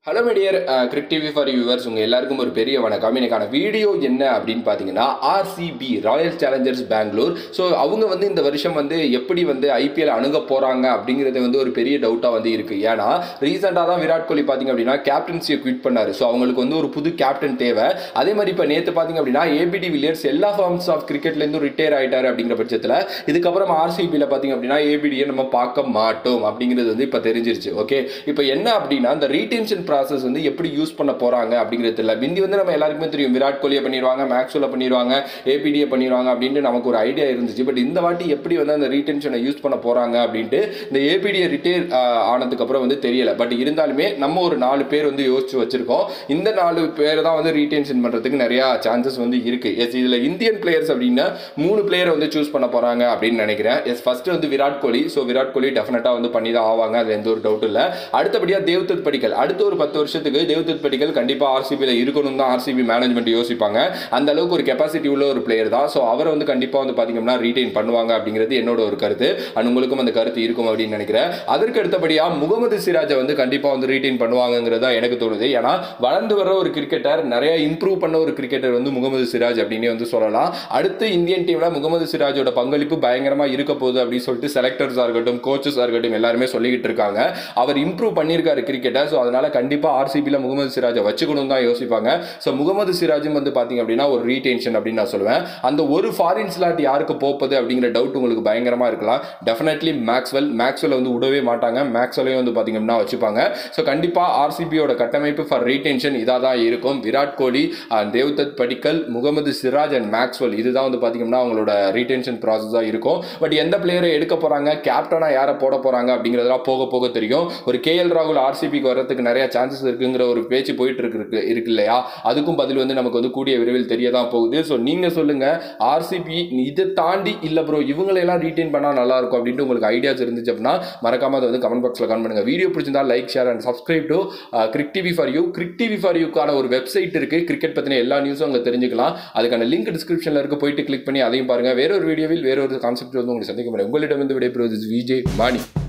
hello மீடியர் Cric TV for viewers உங்கள் எல்லாருக்கும் ஒரு பெரிய வணக்கம் எனக்கான வீடியோ என்ன அப்படின்னு பார்த்தீங்கன்னா RCB Royal Challengers Bangalore so அவங்க வந்து இந்த வருஷம் வந்து எப்படி வந்து ஐபிஎல் அணுக போகிறாங்க அப்படிங்கிறது வந்து ஒரு பெரிய டவுட்டாக வந்து இருக்குது ஏன்னா ரீசெண்டாக தான் விராட் கோலி பார்த்தீங்க அப்படின்னா கேப்டன்சியை குவிட் பண்ணார் ஸோ அவங்களுக்கு வந்து ஒரு புது கேப்டன் தேவை அதே மாதிரி இப்போ நேற்று பார்த்தீங்க அப்படின்னா ஏபிடி வில்லியர்ஸ் எல்லா ஃபார்ம்ஸ் ஆஃப் கிரிக்கெட்லேருந்து ரிட்டையர் ஆகிட்டார் அப்படிங்கிற பட்சத்தில் இதுக்கப்புறம் ஆர்சிபியில் பார்த்தீங்க அப்படின்னா ஏபிடியை நம்ம பார்க்க மாட்டோம் அப்படிங்கிறது வந்து இப்போ தெரிஞ்சிருச்சு ஓகே இப்போ என்ன அப்படின்னா இந்த ரீடென்ஷன் ப்ராசஸ் வந்து எப்படி யூஸ் பண்ண போறாங்க அப்படிங்கிறது இல்லை மிந்தி வந்து நம்ம எல்லாருக்குமே தெரியும் விராட் கோலியை பண்ணிடுவாங்க மேக்ஸ்வெல்ல பண்ணிடுவாங்க ஏபிடியை பண்ணிடுவாங்க அப்படின்ட்டு நமக்கு ஒரு ஐடியா இருந்துச்சு பட் இந்த வாட்டி எப்படி வந்து அந்த ரீடென்ஷனை யூஸ் பண்ண போறாங்க அப்படின்ட்டு இந்த ஏபிடியை ரிட்டையர் ஆனதுக்கு அப்புறம் வந்து தெரியல பட் இருந்தாலுமே நம்ம ஒரு நாலு பேர் வந்து யோசிச்சு வச்சிருக்கோம் இந்த நாலு பேர் தான் வந்து ரீடென்ஷன் பண்றதுக்கு நிறைய சான்சஸ் வந்து இருக்கு எஸ் இதுல இந்தியன் பிளேயர்ஸ் அப்படின்னா மூணு பிளேயர் வந்து சூஸ் பண்ண போறாங்க அப்படின்னு நினைக்கிறேன் எஸ் ஃபர்ஸ்ட் வந்து விராட் கோலி ஸோ விராட் கோலி டெஃபினட்டா வந்து பண்ணி தான் ஆவாங்க அது எந்த ஒரு டவுட் இல்லை அடுத்தபடியா தேவ்தத் படிக்கல் அடுத்த ஒரு பத்து வருஷத்துக்கு தேவ்தத் படிக்கல் கண்டிப்பா ஆர்சிபியில் இருக்கணும் தான் ஆர்சிபி மேனேஜ்மெண்ட் யோசிப்பாங்க அந்த அளவுக்கு ஒரு கெப்பாசிட்டி உள்ள ஒரு பிளேயர் தான் ஸோ அவரை வந்து கண்டிப்பா வந்து பாத்தீங்கன்னா ரீடைன் பண்ணுவாங்க அப்படிங்கிறது என்னோட ஒரு கருத்து அண்ட் உங்களுக்கும் அந்த கருத்து இருக்கும் அப்படின்னு நினைக்கிறேன் அதற்கு அடுத்தபடியா முகமது சிராஜை வந்து கண்டிப்பா வந்து ரீடைன் பண்ணுவாங்கிறதா எனக்கு தோணுது ஏன்னா வளர்ந்து வர ஒரு கிரிக்கெட்டர் நிறைய இம்ப்ரூவ் பண்ண ஒரு கிரிக்கெட்டர் வந்து முகமது சிராஜ் அப்படின்னு வந்து சொல்லலாம் அடுத்து இந்தியன் டீம்ல முகமது சிராஜோட பங்களிப்பு பயங்கரமா இருக்க போகுது அப்படின்னு சொல்லிட்டு செலக்டர்ஸா இருக்கட்டும் கோச்சஸா இருக்கட்டும் எல்லாருமே சொல்லிக்கிட்டு இருக்காங்க அவர் இம்ப்ரூவ் பண்ணியிருக்காரு கிரிக்கெட்டை ஸோ அதனால கண்டிப்பா ஆர்சிபியில் முகமது சிராஜை வச்சுக்கணும் தான் யோசிப்பாங்க ஸோ முகமது சிராஜும் வந்து பாத்தீங்க அப்படின்னா ஒரு ரீடென்ஷன் அப்படின்னு நான் சொல்லுவேன் அந்த ஒரு ஃபாரின் ஸ்லாட் யாருக்கு போப்பது அப்படிங்கிற டவுட் உங்களுக்கு பயங்கரமா இருக்கலாம் டெஃபினெட்லி மேக்ஸ்வெல் மேக்ஸ்வெல் வந்து விடவே மாட்டாங்க மேக்ஸ்வெல்லையும் வந்து பாத்தீங்க அப்படின்னா வச்சுப்பாங்க ஸோ கண்டிப்பா ஆர்சிபியோட கட்டமைப்பு ஃபார் ரீடென்ஷன் இதாக தான் இருக்கும் Virat Kohli and Devdutt Padikkal Mohammed Siraj and Maxwell இதுதான் வந்து பாத்தீங்கன்னா அவங்களோட ரீடென்ஷன் ப்ராசஸாக இருக்கும் பட் எந்த பிளேயரை எடுக்க போறாங்க கேப்டனா யாரை போட போறாங்க அப்படிங்கிறதெல்லாம் போக போக தெரியும் ஒரு கேஎல் ராகுல் ஆர்சிபிக்கு வர்றதுக்கு நிறைய சான்சஸ் இருக்குங்கிற ஒரு பேச்சு போயிட்டு இருக்கு இருக்கு இருக்கு இல்லையா அதுக்கும் பதில் வந்து நமக்கு வந்து கூடிய விரைவில் தெரிய தான் போகுது ஸோ நீங்க சொல்லுங்க ஆர்சிபி இதை தாண்டி இல்ல ப்ரோ இவங்களையெல்லாம் ரீட்டைன் பண்ணா நல்லா இருக்கும் அப்படின்ட்டு உங்களுக்கு ஐடியாஸ் இருந்துச்சு அப்படின்னா மறக்காம அதை வந்து கமெண்ட் பாக்ஸ்ல கமெண்ட் பண்ணுங்க வீடியோ பிடிச்சிருந்தா like share and subscribe to Cric TV for you Cric TV for யூக்கான ஒரு வெப்சைட் இருக்கு கிரிக்கெட் பத்தின எல்லா நியூஸும் அங்கே தெரிஞ்சுக்கலாம் அதுக்கான லிங்க் டிஸ்கிரிப்ஷன்ல இருக்கு போயிட்டு கிளிக் பண்ணி அதையும் பாருங்க வேற ஒரு வீடியோவில் வேற ஒரு கான்செப்ட் வந்து உங்களுக்கு சந்திக்க முடியும் உங்களிடம் வந்து விடைபெறுவது விஜய் மாணி